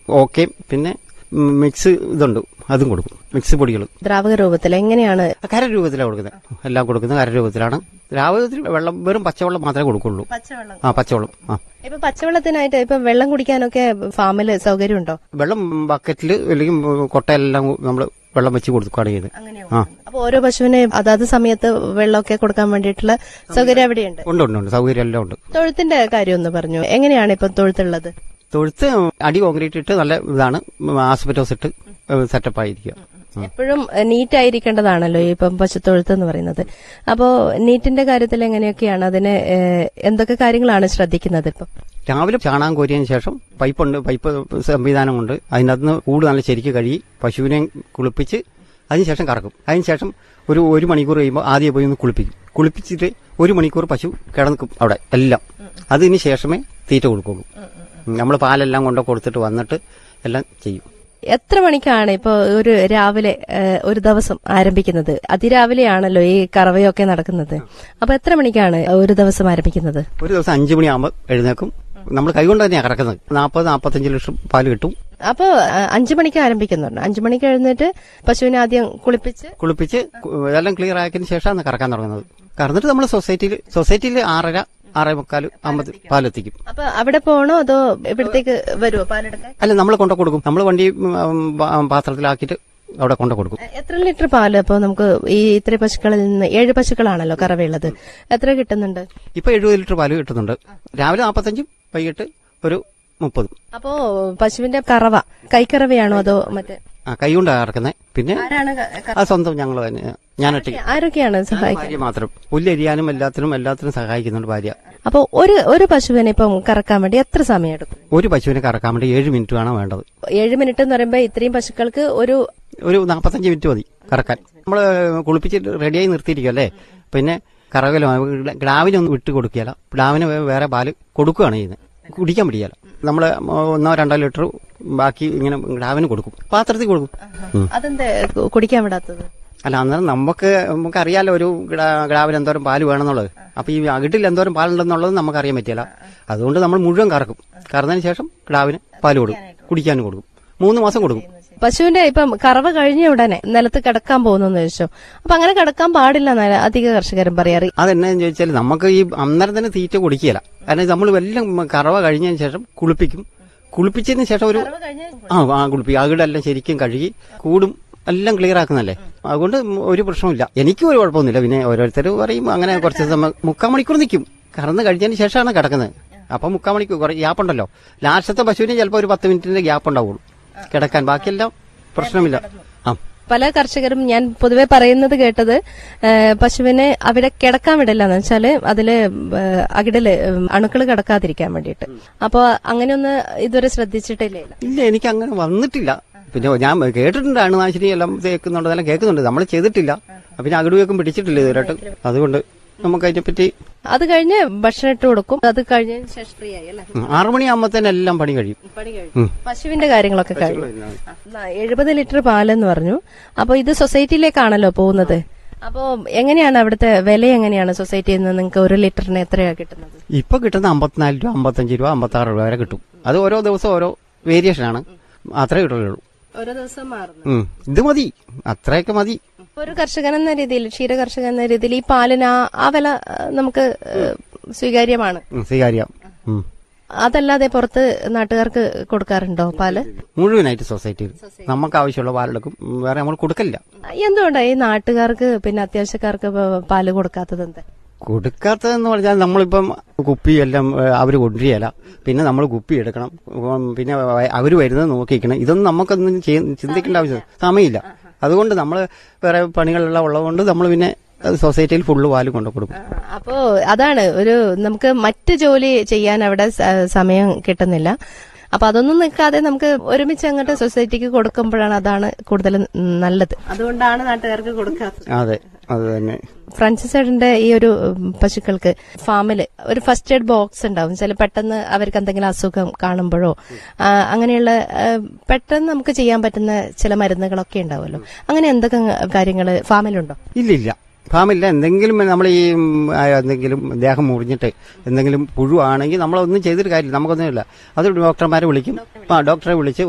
Okay പിന്നെ ഉം, mix ഇതുണ്ട് അതും കൊടുക്കും മിക്സ് പൊടികൾ ദ്രാവക രൂപത്തിൽ എങ്ങനെയാണ് കര രൂപത്തിലാണ് കൊടുക്കുന്നത് എല്ലാം കൊടുക്കുന്നത് കര രൂപത്തിലാണ് രാവിലെ വെള്ളം വെറും പച്ചവെള്ളം മാത്രമേ കൊടുക്കുള്ളൂ പച്ചവെള്ളം ആ പച്ചവെള്ളം ആ ഇപ്പൊ പച്ചവെള്ളത്തിനായിട്ട് ഇപ്പൊ വെള്ളം കുടിക്കാനൊക്കെ ഫാമില് സൗകര്യമുണ്ടോ വെള്ളം ബക്കറ്റിൽ അല്ലെങ്കിൽ കൊട്ടയെല്ലാം നമ്മൾ വെള്ളം വെച്ച് കൊടുക്കുകയാണ് ചെയ്യുന്നത് ആ അപ്പൊ ഓരോ പശുവിനെ അതാത് സമയത്ത് വെള്ളമൊക്കെ കൊടുക്കാൻ വേണ്ടിയിട്ടുള്ള സൗകര്യം അവിടെയുണ്ട് ഉണ്ട് ഉണ്ട് ഉണ്ട് സൗകര്യം എല്ലാം ഉണ്ട് തൊഴുത്തിന്റെ കാര്യം ഒന്ന് പറഞ്ഞു എങ്ങനെയാണ് ഇപ്പൊ തൊഴുത്തുള്ളത് തൊഴുത്ത് അടി കോൺക്രീറ്റ് ഇട്ട് നല്ല ഇതാണ് ആസ്പെറ്റോസ് ഇട്ട് സെറ്റപ്പ് ആയിരിക്കുക എപ്പോഴും നീറ്റ് ആയിരിക്കേണ്ടതാണല്ലോ ഈ ഇപ്പം പശുത്തൊഴുത്ത് എന്ന് പറയുന്നത് അപ്പോ നീറ്റിന്റെ കാര്യത്തിൽ എങ്ങനെയൊക്കെയാണ് അതിന് ഏഹ്, എന്തൊക്കെ കാര്യങ്ങളാണ് ശ്രദ്ധിക്കുന്നത് ഇപ്പം രാവിലെ ചാണകം കോരിയതിന് ശേഷം പൈപ്പുണ്ട് പൈപ്പ് സംവിധാനം കൊണ്ട് അതിനകത്ത് നിന്ന് കൂട് നല്ല ശരിക്ക് കഴുകി പശുവിനെ കുളിപ്പിച്ച് അതിനുശേഷം കറക്കും അതിനുശേഷം ഒരു ഒരു മണിക്കൂർ കഴിയുമ്പോൾ ആദ്യം പോയി ഒന്ന് കുളിപ്പിക്കും കുളിപ്പിച്ചിട്ട് ഒരു മണിക്കൂർ പശു കിടന്നിക്കും അവിടെ എല്ലാം അതിന് ശേഷമേ തീറ്റ കൊടുക്കുള്ളൂ നമ്മൾ പാലെല്ലാം കൊണ്ട് കൊടുത്തിട്ട് വന്നിട്ട് എല്ലാം ചെയ്യും എത്ര മണിക്കാണ് ഇപ്പൊ ഒരു രാവിലെ ഏഹ്, ഒരു ദിവസം ആരംഭിക്കുന്നത് അതിരാവിലെയാണല്ലോ ഈ കറവയൊക്കെ നടക്കുന്നത് അപ്പൊ എത്ര മണിക്കാണ് ഒരു ദിവസം ആരംഭിക്കുന്നത് ഒരു ദിവസം അഞ്ചു മണിയാകുമ്പോൾ എഴുന്നേക്കും നമ്മൾ കൈകൊണ്ട് തന്നെയാണ് കറക്കുന്നത് നാൽപ്പത് നാൽപ്പത്തഞ്ച് ലിറ്റർ പാല് കിട്ടും അപ്പൊ അഹ്, അഞ്ചു മണിക്ക് ആരംഭിക്കുന്നുണ്ട് അഞ്ചു മണിക്ക് എഴുന്നേറ്റ് പശുവിനെ ആദ്യം കുളിപ്പിച്ച് കുളിപ്പിച്ച് കു- എല്ലാം ക്ലിയർ ആക്കിയതിന് ശേഷമാണ് കറക്കാൻ തുടങ്ങുന്നത് കറന്നിട്ട് നമ്മൾ സൊസൈറ്റിയിൽ സൊസൈറ്റിയിൽ ആറര ആറേ മുക്കാൽ അമ്പത് പാലെത്തിക്കും അപ്പൊ അവിടെ പോകണോ അതോ ഇവിടത്തേക്ക് വരുമോ പാലെടുക്കാൻ അല്ല നമ്മൾ കൊണ്ടു കൊടുക്കും നമ്മൾ വണ്ടി ഉം, പാ- പാത്രത്തിലാക്കിയിട്ട് അവിടെ കൊണ്ടു കൊടുക്കും എത്ര ലിറ്റർ പാല് അപ്പൊ നമുക്ക് ഈ ഇത്ര പശുക്കളിൽ നിന്ന് ഏഴ് പശുക്കളാണല്ലോ കറവയുള്ളത് എത്ര കിട്ടുന്നുണ്ട് ഇപ്പൊ എഴുപത് ലിറ്റർ പാല് കിട്ടുന്നുണ്ട് രാവിലെ നാൽപ്പത്തഞ്ചും വൈകിട്ട് ഒരു മുപ്പതും അപ്പോ പശുവിന്റെ കറവ കൈക്കറവയാണോ അതോ മറ്റേ ആ കൈ കൊണ്ടാണ് കറക്കുന്നത് പിന്നെ ആരാണ് ആ സ്വന്തം ഞങ്ങൾ തന്നെ ഞാൻ ഒറ്റയ്ക്ക് ആരൊക്കെയാണ് സഹായിക്കുന്നത് ഭാര്യ മാത്രം പുല്ലരിയാനും എല്ലാത്തിനും എല്ലാത്തിനും സഹായിക്കുന്നുണ്ട് ഭാര്യ അപ്പൊ ഒരു ഒരു പശുവിനെ ഇപ്പം കറക്കാൻ വേണ്ടി എത്ര സമയം എടുക്കും ഒരു പശുവിനെ കറക്കാൻ വേണ്ടി ഏഴ് മിനിറ്റ് ആണ് വേണ്ടത് ഏഴ് മിനിറ്റ് എന്ന് പറയുമ്പോ ഇത്രയും പശുക്കൾക്ക് ഒരു ഒരു നാൽപ്പത്തഞ്ച് മിനിറ്റ് മതി കറക്കാൻ നമ്മൾ കുളിപ്പിച്ചിട്ട് റെഡിയായി നിർത്തിയിരിക്കും അല്ലേ പിന്നെ കറകലോ ഗ്ലാവിനൊന്നും വിട്ട് കൊടുക്കുകയല്ല ഗ്ലാവിന് വേ- വേറെ പാല് കൊടുക്കുകയാണ് ചെയ്യുന്നത് കുടിക്കാൻ പിടിക്കുകയല്ല നമ്മൾ ഒന്നോ രണ്ടോ ലിറ്റർ ബാക്കി ഇങ്ങനെ ഗ്ലാവിന് കൊടുക്കും പാത്രത്തിൽ കൊടുക്കും ഉം. അതെന്താ കുടിക്കാൻ വിടാത്തത് അല്ല അന്നേരം നമുക്ക് നമുക്കറിയാലോ ഒരു ഗ്ലാ- ഗ്ലാവിന് എന്തോരം പാല് വേണമെന്നുള്ളത് അപ്പൊ ഈ അകിട്ടിൽ എന്തോരം പാലുണ്ടെന്നുള്ളത് നമുക്കറിയാൻ പറ്റില്ല അതുകൊണ്ട് നമ്മൾ മുഴുവൻ കറക്കും കറന്നതിന് ശേഷം ഗ്ലാവിന് പാല് കൊടുക്കും കുടിക്കാനും കൊടുക്കും മൂന്ന് മാസം കൊടുക്കും പശുവിന്റെ ഇപ്പം കറവ കഴിഞ്ഞ ഉടനെ നിലത്ത് കിടക്കാൻ പോകുന്നു ചോദിച്ചോ അപ്പൊ അങ്ങനെ കിടക്കാൻ പാടില്ല എന്നാണ് അധിക കർഷകരും പറയാറ് അതെന്നാന്ന് ചോദിച്ചാൽ നമുക്ക് ഈ അന്നേരം തന്നെ തീറ്റ കൊടുക്കുകയില്ല കാരണം നമ്മൾ എല്ലാം കറവ കഴിഞ്ഞതിന് ശേഷം കുളിപ്പിക്കും കുളിപ്പിച്ചതിന് ശേഷം ഒരു ആ ആ കുളിപ്പിക്കും അകിടെല്ലാം ശരിക്കും കഴുകി കൂടും എല്ലാം ക്ലിയർ ആക്കുന്നല്ലേ അതുകൊണ്ട് ഒരു പ്രശ്നമില്ല എനിക്കും ഒരു കുഴപ്പമൊന്നുമില്ല പിന്നെ ഓരോരുത്തർ പറയും അങ്ങനെ കുറച്ച് സമയം മുക്കാൽ മണിക്കൂർ നിൽക്കും കറന്ന് കഴിഞ്ഞതിന് ശേഷമാണ് കിടക്കുന്നത് അപ്പൊ മുക്കാൽ മണിക്കൂർ കുറെ ഗ്യാപ്പ് ഉണ്ടല്ലോ ലാസ്റ്റത്തെ പശുവിന് ചിലപ്പോൾ ഒരു പത്ത് മിനിറ്റിന്റെ ഗ്യാപ്പ് ഉണ്ടാവുള്ളൂ കിടക്കാൻ ബാക്കിയെല്ലാം പ്രശ്നമില്ല ആ പല കർഷകരും ഞാൻ പൊതുവെ പറയുന്നത് കേട്ടത് ഏ, പശുവിനെ അവിടെ കിടക്കാൻ വിടില്ല എന്ന് വെച്ചാല് അതില് ഏ, അകിടില് അണുക്കൾ കിടക്കാതിരിക്കാൻ വേണ്ടിയിട്ട് അപ്പൊ അങ്ങനെയൊന്ന് ഇതുവരെ ശ്രദ്ധിച്ചിട്ടില്ലേ ഇല്ല എനിക്ക് അങ്ങനെ വന്നിട്ടില്ല പിന്നെ ഞാൻ കേട്ടിട്ടുണ്ട് അണുനാശിനി എല്ലാം തേക്കുന്നുണ്ട് അതെല്ലാം കേൾക്കുന്നുണ്ട് നമ്മൾ ചെയ്തിട്ടില്ല പിന്നെ അകിടുവെക്കും പിടിച്ചിട്ടില്ല ഇതുവരായിട്ട് അതുകൊണ്ട് നമുക്ക് അതിനെപ്പറ്റി അത് കഴിഞ്ഞ് ഭക്ഷണം ഇട്ട് കൊടുക്കും അത് കഴിഞ്ഞതിന് ശേഷം ഫ്രീ ആയി അല്ലേ ഉം, ആറ് മണിയാകുമ്പോൾ എല്ലാം പണി കഴിയും പണി കഴിഞ്ഞു പശുവിന്റെ കാര്യങ്ങളൊക്കെ കഴിഞ്ഞു എഴുപത് ലിറ്റർ പാലെന്ന് പറഞ്ഞു അപ്പൊ ഇത് സൊസൈറ്റിയിലേക്കാണല്ലോ പോകുന്നത് അപ്പോ എങ്ങനെയാണ് അവിടുത്തെ വില എങ്ങനെയാണ് സൊസൈറ്റിയിൽ നിന്ന് നിങ്ങൾക്ക് ഒരു ലിറ്ററിന് എത്രയാ കിട്ടുന്നത് ഇപ്പൊ കിട്ടുന്ന അമ്പത്തിനാല് രൂപ അമ്പത്തഞ്ച് രൂപ അമ്പത്താറ് രൂപ വരെ കിട്ടും അത് ഓരോ ദിവസം ഓരോ വേരിയേഷൻ ആണ് അത്രേ കിട്ടുള്ളൂ ഓരോ ദിവസം മാറുന്നു ഉം, ഇത് മതി അത്രയൊക്കെ മതി ഇപ്പൊ ഒരു കർഷകൻ എന്ന രീതിയിൽ ക്ഷീര കർഷകൻ എന്ന രീതിയിൽ ഈ പാലിന് ആ- ആ വില ആ, നമുക്ക് ഏ, സ്വീകാര്യമാണ് ഉം, സ്വീകാര്യം ഉം. അതല്ലാതെ പുറത്ത് നാട്ടുകാർക്ക് കൊടുക്കാറുണ്ടോ പാല് മുഴുവനായിട്ട് സൊസൈറ്റിയിൽ നമുക്ക് ആവശ്യമുള്ള പാലെടുക്കും ഉം, വേറെ നമ്മൾ കൊടുക്കില്ല എന്തുകൊണ്ടാ ഈ നാട്ടുകാർക്ക് പിന്നെ അത്യാവശ്യക്കാർക്ക് പ- പാല് കൊടുക്കാത്തത് എന്താ കൊടുക്കാത്തതെന്ന് പറഞ്ഞാൽ നമ്മളിപ്പം കുപ്പി എല്ലാം അവർ കൊണ്ടുവരികയില്ല പിന്നെ നമ്മൾ കുപ്പി എടുക്കണം ഉം, പിന്നെ അവർ വരുന്നത് നോക്കിക്കണം ഇതൊന്നും നമുക്കൊന്നും ചെയ്യ- ചിന്തിക്കേണ്ട ആവശ്യം സമയമില്ല അതുകൊണ്ട് നമ്മൾ വേറെ പണികളെല്ലാം ഉള്ളതുകൊണ്ട് നമ്മൾ പിന്നെ സൊസൈറ്റിയിൽ ഫുള്ള് പാല് കൊണ്ടു കൊടുക്കും അപ്പോ അതാണ് ഒരു നമുക്ക് മറ്റ് ജോലി ചെയ്യാൻ അവിടെ സ- സമയം കിട്ടുന്നില്ല അപ്പൊ അതൊന്നും നിൽക്കാതെ നമുക്ക് ഒരുമിച്ച് അങ്ങോട്ട് സൊസൈറ്റിക്ക് കൊടുക്കുമ്പോഴാണ് അതാണ് കൂടുതൽ നല്ലത് അതുകൊണ്ടാണ് നാട്ടുകാർക്ക് കൊടുക്കാത്തത് അതെ അത് തന്നെ ഫ്രാൻസിസ് ഏട്ടന്റെ ഈ ഒരു ഉം, പശുക്കൾക്ക് ഫാമില് ഒരു ഫസ്റ്റ് എയ്ഡ് ബോക്സ് ഉണ്ടാവും ചില പെട്ടെന്ന് അവർക്ക് എന്തെങ്കിലും അസുഖം കാണുമ്പോഴോ ആ, അങ്ങനെയുള്ള ആ, പെട്ടെന്ന് നമുക്ക് ചെയ്യാൻ പറ്റുന്ന ചില മരുന്നുകളൊക്കെ ഉണ്ടാവുമല്ലോ അങ്ങനെ എന്തൊക്കെ കാര്യങ്ങൾ ഫാമിലുണ്ടോ ഇല്ല ഇല്ല ഫാമില്ല എന്തെങ്കിലും നമ്മൾ ഈ ഉം, ആ, എന്തെങ്കിലും ദേഹം മുറിഞ്ഞിട്ട് എന്തെങ്കിലും പുഴു ആണെങ്കിൽ നമ്മളൊന്നും ചെയ്തിട്ട് കാര്യമില്ല നമുക്കൊന്നുമില്ല അത് ഡോക്ടർമാരെ വിളിക്കും ആ ഡോക്ടറെ വിളിച്ച്